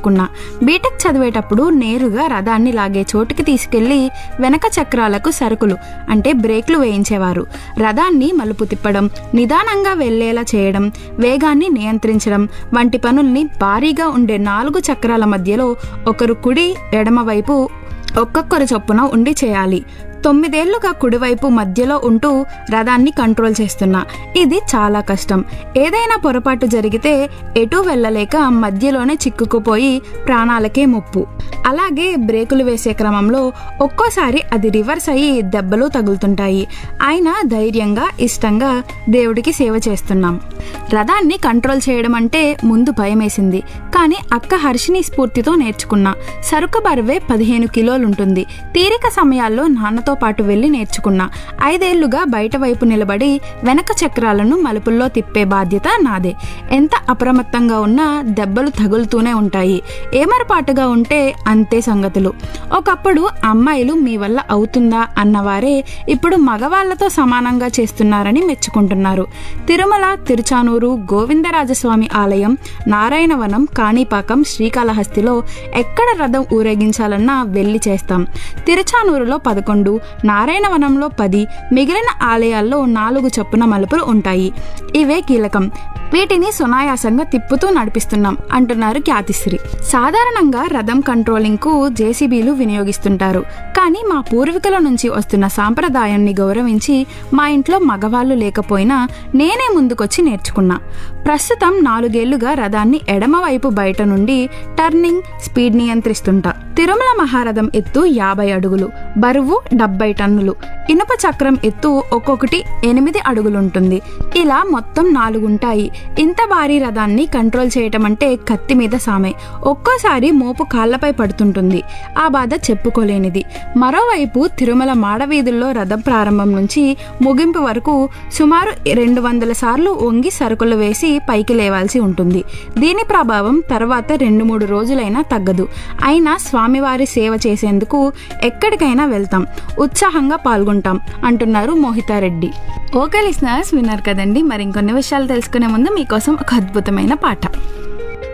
నేర్చుకున్నా బీటెక్ చదివేటప్పుడు నేరుగా రథాన్ని లాగే చోటుకి తీసుకెళ్లి వెనక చక్రాలకు సరుకులు అంటే బ్రేక్లు వేయించేవారు రథాన్ని మలుపు తిప్పడం నిదానంగా వెళ్లేలా చేయడం వేగాన్ని నియంత్రించడం వంటి పనుల్ని భారీగా ఉండే నాలుగు చక్రాల మధ్యలో ఒకరు కుడి ఎడమ వైపు ఒక్కొక్కరు చొప్పున ఉండి చేయాలి తొమ్మిదేళ్లుగా కుడివైపు మధ్యలో ఉంటూ రథాన్ని కంట్రోల్ చేస్తున్నా ఇది చాలా కష్టం ఏదైనా పొరపాటు జరిగితే ఎటు వెళ్ళలేక మధ్యలోనే చిక్కుకుపోయి ప్రాణాలకే ముప్పు అలాగే బ్రేకులు వేసే క్రమంలో ఒక్కోసారి అది రివర్స్ అయ్యి దెబ్బలు తగులుతుంటాయి అయినా ధైర్యంగా ఇష్టంగా దేవుడికి సేవ చేస్తున్నాం రథాన్ని కంట్రోల్ చేయడం అంటే ముందు భయమేసింది కానీ అక్క హర్షిని స్ఫూర్తితో నేర్చుకున్నా సరుకు బరువే పదిహేను కిలోలుంటుంది తీరిక సమయాల్లో నాన్నతో పాటు వెళ్ళి నేర్చుకున్నా ఐదేళ్లుగా బయట వైపు నిలబడి వెనక చక్రాలను మలుపుల్లో తిప్పే బాధ్యత నాదే ఎంత అప్రమత్తంగా ఉన్నా దెబ్బలు తగులుతూనే ఉంటాయి ఏమరపాటుగా ఉంటే అంతే సంగతులు ఒకప్పుడు అమ్మాయిలు మీ వల్ల అవుతుందా అన్నవారే ఇప్పుడు మగవాళ్లతో సమానంగా చేస్తున్నారని మెచ్చుకుంటున్నారు తిరుమల తిరుచానూరు గోవిందరాజస్వామి ఆలయం నారాయణవనం కాణిపాకం శ్రీకాళహస్తిలో ఎక్కడ రథం ఊరేగించాలన్నా వెళ్ళి చేస్తాం తిరుచానూరులో పదకొండు నారాయణవనంలో పది మిగిలిన ఆలయాల్లో నాలుగు చొప్పున మలుపులు ఉంటాయి ఇవే కీలకం వీటిని సునాయాసంగా తిప్పుతూ నడిపిస్తున్నాం అంటున్నారు ఖ్యాతిశ్రీ సాధారణంగా రథం కంట్రోలింగ్ కు జేసీబీలు వినియోగిస్తుంటారు కానీ మా పూర్వీకుల నుంచి వస్తున్న సాంప్రదాయాన్ని గౌరవించి మా ఇంట్లో మగవాళ్ళు లేకపోయినా నేనే ముందుకొచ్చి నేర్చుకున్నా ప్రస్తుతం నాలుగేళ్లుగా రథాన్ని ఎడమవైపు బయట నుండి టర్నింగ్ స్పీడ్ నియంత్రిస్తుంటా తిరుమల మహారథం ఎత్తు యాభై అడుగులు బరువు డెబ్బై టన్నులు ఇనుప చక్రం ఎత్తు ఒక్కొక్కటి ఎనిమిది అడుగులుంటుంది ఇలా మొత్తం నాలుగుంటాయి ఇంత భారీ రథాన్ని కంట్రోల్ చేయటం అంటే కత్తి మీద సామే ఒక్కోసారి మోపు కాళ్లపై పడుతుంటుంది ఆ బాధ చెప్పుకోలేనిది మరోవైపు తిరుమల మాడవీధుల్లో రథం ప్రారంభం నుంచి ముగింపు వరకు సుమారు రెండు వందల సార్లు వంగి సరుకులు వేసి పైకి లేవాల్సి ఉంటుంది దీని ప్రభావం తర్వాత రెండు మూడు రోజులైనా తగ్గదు అయినా స్వామివారి సేవ చేసేందుకు ఎక్కడికైనా వెళ్తాం ఉత్సాహంగా పాల్గొంటాం అంటున్నారు మోహితారెడ్డి ఓకే లిసినర్స్ విన్నారు కదండి మరి ఇంకొన్ని విషయాలు తెలుసుకునే ముందు మీకోసం ఒక అద్భుతమైన పాట